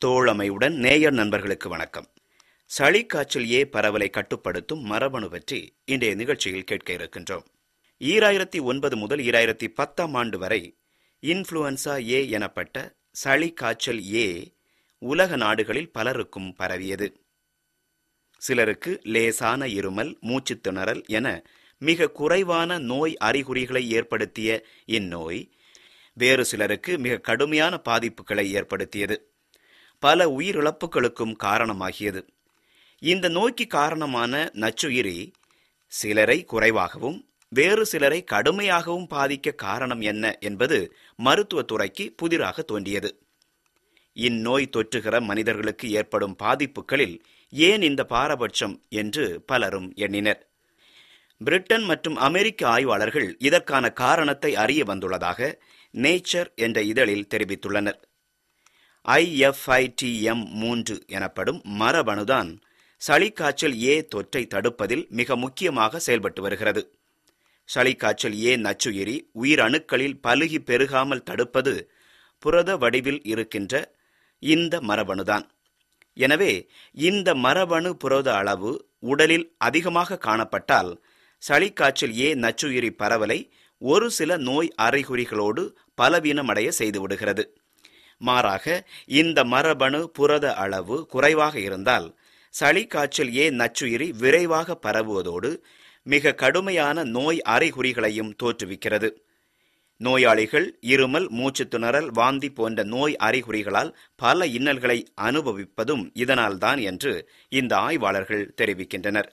தோழமையுடன் நேயர் நண்பர்களுக்கு வணக்கம் சளி காய்ச்சல் ஏ பரவலை கட்டுப்படுத்தும் மரபணு பற்றி இன்றைய நிகழ்ச்சியில் கேட்க இருக்கின்றோம் ஈராயிரத்தி ஒன்பது முதல் ஈராயிரத்தி பத்தாம் ஆண்டு வரை இன்ஃப்ளூயன்சா ஏ எனப்பட்ட சளி காய்ச்சல் ஏ உலக நாடுகளில் பலருக்கும் பரவியது சிலருக்கு லேசான இருமல் மூச்சுத் திணறல் என மிக குறைவான நோய் அறிகுறிகளை ஏற்படுத்திய இந்நோய் வேறு சிலருக்கு மிக கடுமையான பாதிப்புகளை ஏற்படுத்தியது பல உயிரிழப்புகளுக்கும் காரணமாகியது இந்த நோய்க்கு காரணமான நச்சுயிரி சிலரை குறைவாகவும் வேறு சிலரை கடுமையாகவும் பாதிக்க காரணம் என்ன என்பது மருத்துவத்துறைக்கு புதிராக தோன்றியது இந்நோய் தொற்றுகிற மனிதர்களுக்கு ஏற்படும் பாதிப்புகளில் ஏன் இந்த பாரபட்சம் என்று பலரும் எண்ணினர் பிரிட்டன் மற்றும் அமெரிக்க ஆய்வாளர்கள் இதற்கான காரணத்தை அறிய வந்துள்ளதாக நேச்சர் என்ற இதழில் தெரிவித்துள்ளனர் ஐஎஃப்ஐடிஎம் மூன்று எனப்படும் மரபணுதான் சளிக்காய்ச்சல் ஏ தொற்றை தடுப்பதில் மிக முக்கியமாக செயல்பட்டு வருகிறது சளிக்காய்ச்சல் ஏ நச்சுயிரி உயிரணுக்களில் பலுகி பெருகாமல் தடுப்பது புரத வடிவில் இருக்கின்ற இந்த மரபணுதான் எனவே இந்த மரபணு புரத அளவு உடலில் அதிகமாக காணப்பட்டால் சளிக்காய்ச்சல் ஏ நச்சுயிரி பரவலை ஒரு சில நோய் அறிகுறிகளோடு பலவீனமடைய செய்துவிடுகிறது மாறாக இந்த மரபணு புரத அளவு குறைவாக இருந்தால் சளிக்காய்ச்சல் ஏ நச்சுயிரி விரைவாக பரவுவதோடு மிக கடுமையான நோய் அறிகுறிகளையும் தோற்றுவிக்கிறது நோயாளிகள் இருமல் மூச்சுத் திணறல் வாந்தி போன்ற நோய் அறிகுறிகளால் பல இன்னல்களை அனுபவிப்பதும் இதனால்தான் என்று இந்த ஆய்வாளர்கள் தெரிவிக்கின்றனர்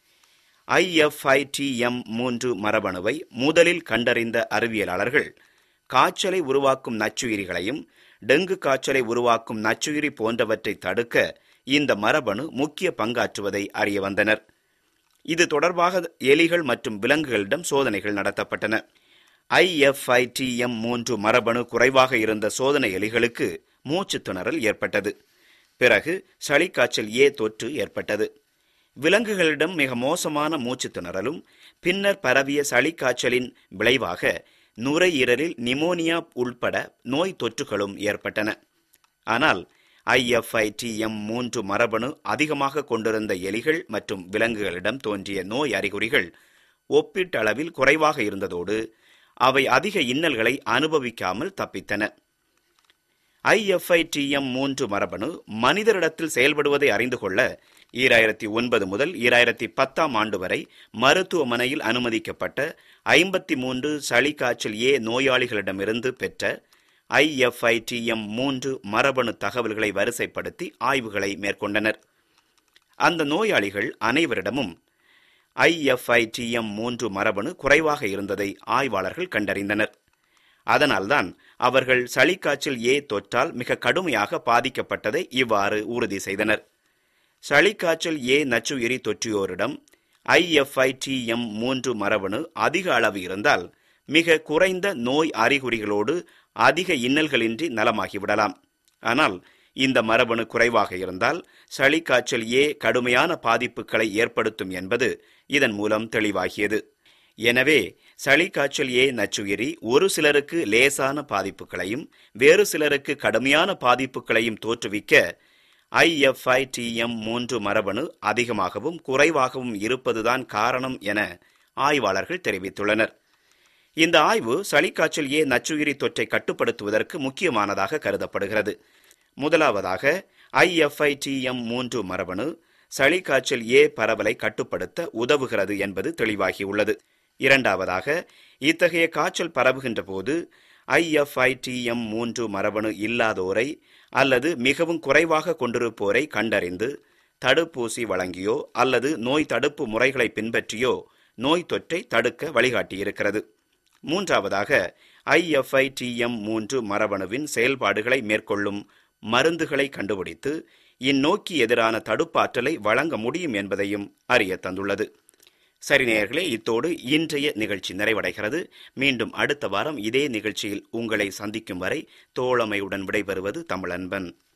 ஐஎஃப்ஐடிஎம் மூன்று மரபணுவை முதலில் கண்டறிந்த அறிவியலாளர்கள் காய்ச்சலை உருவாக்கும் நச்சுயிரிகளையும் டெங்கு காய்ச்சலை உருவாக்கும் நச்சுயிரி போன்றவற்றை தடுக்க இந்த மரபணு முக்கிய பங்காற்றுவதை அறிய வந்தனர் இது தொடர்பாக எலிகள் மற்றும் விலங்குகளிடம் சோதனைகள் நடத்தப்பட்டன ஐஎஃப்ஐடிஎம் மூன்று மரபணு குறைவாக இருந்த சோதனை எலிகளுக்கு மூச்சு திணறல் ஏற்பட்டது பிறகு சளிக்காய்ச்சல் ஏ தொற்று ஏற்பட்டது விலங்குகளிடம் மிக மோசமான மூச்சு திணறலும் பின்னர் பரவிய சளிக்காய்ச்சலின் விளைவாக நுரையீரலில் நிமோனியா உள்பட நோய் தொற்றுகளும் ஏற்பட்டன ஆனால் ஐஎஃப்ஐடிஎம் மூன்று மரபணு அதிகமாக கொண்டிருந்த எலிகள் மற்றும் விலங்குகளிடம் தோன்றிய நோய் அறிகுறிகள் ஒப்பீட்டளவில் குறைவாக இருந்ததோடு அவை அதிக இன்னல்களை அனுபவிக்காமல் தப்பித்தன ஐஎஃப்ஐடிஎம் மூன்று மரபணு மனிதரிடத்தில் செயல்படுவதை அறிந்து கொள்ள ஈராயிரத்தி ஒன்பது முதல் ஈராயிரத்தி பத்தாம் ஆண்டு வரை மருத்துவமனையில் அனுமதிக்கப்பட்ட ஐம்பத்தி மூன்று சளி காய்ச்சல் ஏ நோயாளிகளிடமிருந்து பெற்ற ஐஎஃப்ஐடிஎம் மூன்று மரபணு தகவல்களை வரிசைப்படுத்தி ஆய்வுகளை மேற்கொண்டனர் அந்த நோயாளிகள் அனைவரிடமும் ஐஎஃப்ஐடிஎம் மூன்று மரபணு குறைவாக இருந்ததை ஆய்வாளர்கள் கண்டறிந்தனர் அதனால்தான் அவர்கள் சளிக்காய்ச்சல் ஏ தொற்றால் மிக கடுமையாக பாதிக்கப்பட்டதை இவ்வாறு உறுதி செய்தனர் சளிக்காய்ச்சல் ஏ நச்சுயிரி தொற்றியோரிடம் ஐஎஃப்ஐடிஎம் மூன்று மரபணு அதிக அளவு இருந்தால் மிக குறைந்த நோய் அறிகுறிகளோடு அதிக இன்னல்களின்றி நலமாகிவிடலாம் ஆனால் இந்த மரபணு குறைவாக இருந்தால் சளிக்காய்ச்சல் ஏ கடுமையான பாதிப்புகளை ஏற்படுத்தும் என்பது இதன் மூலம் தெளிவாகியது எனவே சளிக்காய்ச்சல் ஏ நச்சுயிரி ஒரு சிலருக்கு லேசான பாதிப்புகளையும் வேறு சிலருக்கு கடுமையான பாதிப்புகளையும் தோற்றுவிக்க ஐஎஃப்ஐடிஎம் மூன்று மரபணு அதிகமாகவும் குறைவாகவும் இருப்பதுதான் காரணம் என ஆய்வாளர்கள் தெரிவித்துள்ளனர் இந்த ஆய்வு சளிக்காய்ச்சல் ஏ நச்சுயிரி தொற்றை கட்டுப்படுத்துவதற்கு முக்கியமானதாக கருதப்படுகிறது முதலாவதாக ஐஎஃப்ஐடிஎம் மூன்று மரபணு சளிக்காய்ச்சல் ஏ பரவலை கட்டுப்படுத்த உதவுகிறது என்பது தெளிவாகியுள்ளது இரண்டாவதாக இத்தகைய காய்ச்சல் பரவுகின்ற போது ஐஎஃப்ஐடிஎம் மூன்று மரபணு இல்லாதோரை அல்லது மிகவும் குறைவாக கொண்டிருப்போரை கண்டறிந்து தடுப்பூசி வழங்கியோ அல்லது நோய் தடுப்பு முறைகளை பின்பற்றியோ நோய் தொற்றை தடுக்க வழிகாட்டியிருக்கிறது மூன்றாவதாக ஐஎஃப்ஐடிஎம் மூன்று மரபணுவின் செயல்பாடுகளை மேற்கொள்ளும் மருந்துகளை கண்டுபிடித்து இந்நோக்கி எதிரான தடுப்பாற்றலை வழங்க முடியும் என்பதையும் அறிய தந்துள்ளது சரி நேயர்களே இத்தோடு இன்றைய நிகழ்ச்சி நிறைவடைகிறது மீண்டும் அடுத்த வாரம் இதே நிகழ்ச்சியில் உங்களை சந்திக்கும் வரை தோழமையுடன் விடைபெறுவது தமிழன்பன்